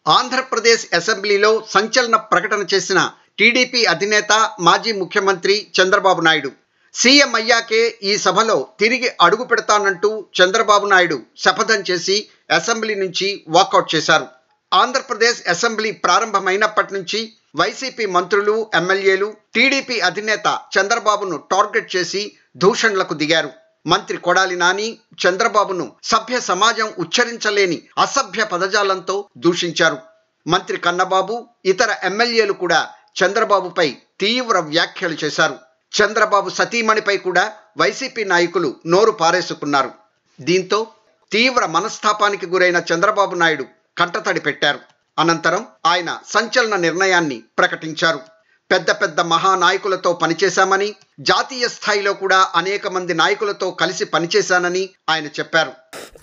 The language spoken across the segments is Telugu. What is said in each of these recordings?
ఆంధ్రప్రదేశ్ అసెంబ్లీలో సంచలన ప్రకటన చేసిన టీడీపీ అధినేత మాజీ ముఖ్యమంత్రి చంద్రబాబు నాయుడు సీఎం అయ్యాకే ఈ సభలో తిరిగి అడుగు పెడతానంటూ చంద్రబాబు నాయుడు శపథం చేసి అసెంబ్లీ నుంచి వాకౌట్ చేశారు ఆంధ్రప్రదేశ్ అసెంబ్లీ ప్రారంభమైనప్పటి నుంచి వైసీపీ మంత్రులు ఎమ్మెల్యేలు టీడీపీ అధినేత చంద్రబాబును టార్గెట్ చేసి దూషణలకు దిగారు మంత్రి కొడాలి నాని చంద్రబాబును సభ్య సమాజం ఉచ్చరించలేని అసభ్య పదజాలంతో దూషించారు మంత్రి కన్నబాబు ఇతర ఎమ్మెల్యేలు కూడా చంద్రబాబుపై తీవ్ర వ్యాఖ్యలు చేశారు చంద్రబాబు సతీమణిపై కూడా వైసీపీ నాయకులు నోరు పారేసుకున్నారు దీంతో తీవ్ర మనస్తాపానికి గురైన చంద్రబాబు నాయుడు కంటతడి పెట్టారు అనంతరం ఆయన సంచలన నిర్ణయాన్ని ప్రకటించారు పెద్ద పెద్ద మహానాయకులతో పనిచేశామని జాతీయ స్థాయిలో కూడా అనేక మంది నాయకులతో కలిసి పనిచేశానని ఆయన చెప్పారు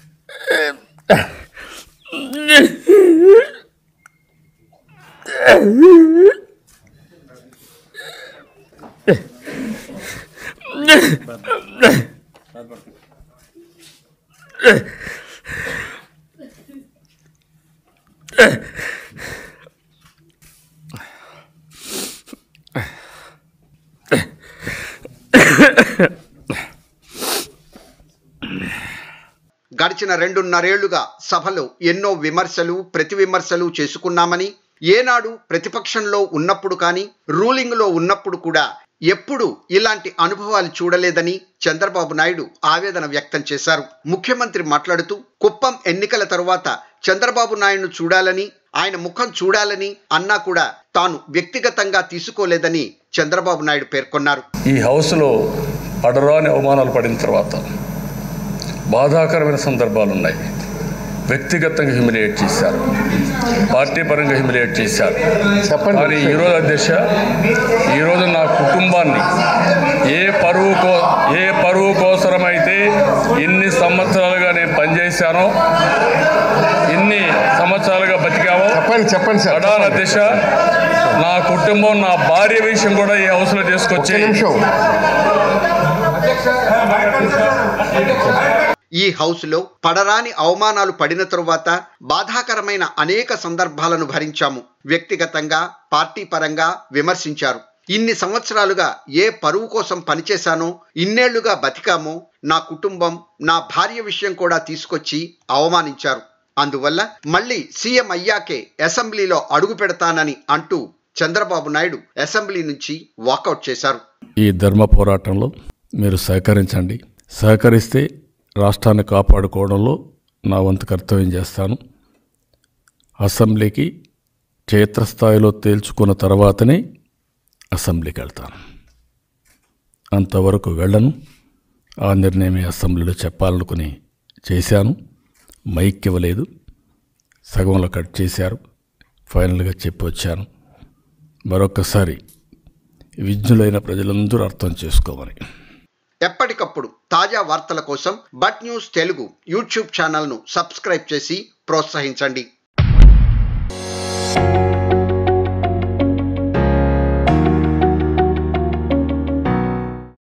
గడిచిన రెండున్నరేళ్లుగా సభలో ఎన్నో విమర్శలు ప్రతి విమర్శలు చేసుకున్నామని ఏనాడు ప్రతిపక్షంలో ఉన్నప్పుడు కానీ రూలింగ్లో ఉన్నప్పుడు కూడా ఎప్పుడు ఇలాంటి అనుభవాలు చూడలేదని చంద్రబాబు నాయుడు ఆవేదన వ్యక్తం చేశారు ముఖ్యమంత్రి మాట్లాడుతూ కుప్పం ఎన్నికల తరువాత చంద్రబాబు నాయుడును చూడాలని ఆయన ముఖం చూడాలని అన్నా కూడా తాను వ్యక్తిగతంగా తీసుకోలేదని చంద్రబాబు నాయుడు పేర్కొన్నారు ఈ హౌస్లో పడరాని అవమానాలు పడిన తర్వాత బాధాకరమైన సందర్భాలు ఉన్నాయి వ్యక్తిగతంగా హ్యూమిలియేట్ చేశారు పార్టీ పరంగా హ్యూమిలియేట్ చేశారు చెప్పండి. కానీ ఈరోజు అధ్యక్ష ఈరోజు నా కుటుంబాన్ని ఏ పరువు కో ఏ పరువు కోసరమైతే ఇన్ని సంవత్సరాలుగా నేను పనిచేశానో ఇన్ని సంవత్సరాలుగా బతికామో చెప్పండి చెప్పండి సార్ ప్రధాన చెప్పండి. దిశ నా కుటుంబం నా భార్య విషయం కూడా ఈ హౌస్లో ఒక్క తీసుకొచ్చి నిమిషం ఈ హౌస్లో పడరాని అవమానాలు పడిన తరువాత బాధాకరమైన అనేక సందర్భాలను భరించాము వ్యక్తిగతంగా పార్టీ పరంగా విమర్శించారు ఇన్ని సంవత్సరాలుగా ఏ పరువు కోసం పనిచేశానో ఇన్నేళ్లుగా బతికామో నా కుటుంబం నా భార్య విషయం కూడా తీసుకొచ్చి అవమానించారు అందువల్ల మళ్ళీ సీఎం అయ్యాకే అసెంబ్లీలో అడుగు పెడతానని అంటూ చంద్రబాబు నాయుడు అసెంబ్లీ నుంచి వాకౌట్ చేశారు ఈ ధర్మ పోరాటంలో మీరు సహకరించండి సహకరిస్తే రాష్ట్రాన్ని కాపాడుకోవడంలో నా వంతు కర్తవ్యం చేస్తాను అసెంబ్లీకి క్షేత్రస్థాయిలో తేల్చుకున్న తర్వాతనే అసెంబ్లీకి వెళ్తాను అంతవరకు వెళ్ళను ఆ నిర్ణయమే అసెంబ్లీలో చెప్పాలనుకుని చేశాను మైక్ ఇవ్వలేదు సగంలో కట్ చేశారు ఫైనల్గా చెప్పి వచ్చాను మరొకసారి విజ్ఞులైన ప్రజలందరూ అర్థం చేసుకోమని ఎప్పటికప్పుడు తాజా వార్తల కోసం బట్ న్యూస్ తెలుగు యూట్యూబ్ ఛానల్ను సబ్స్క్రైబ్ చేసి ప్రోత్సహించండి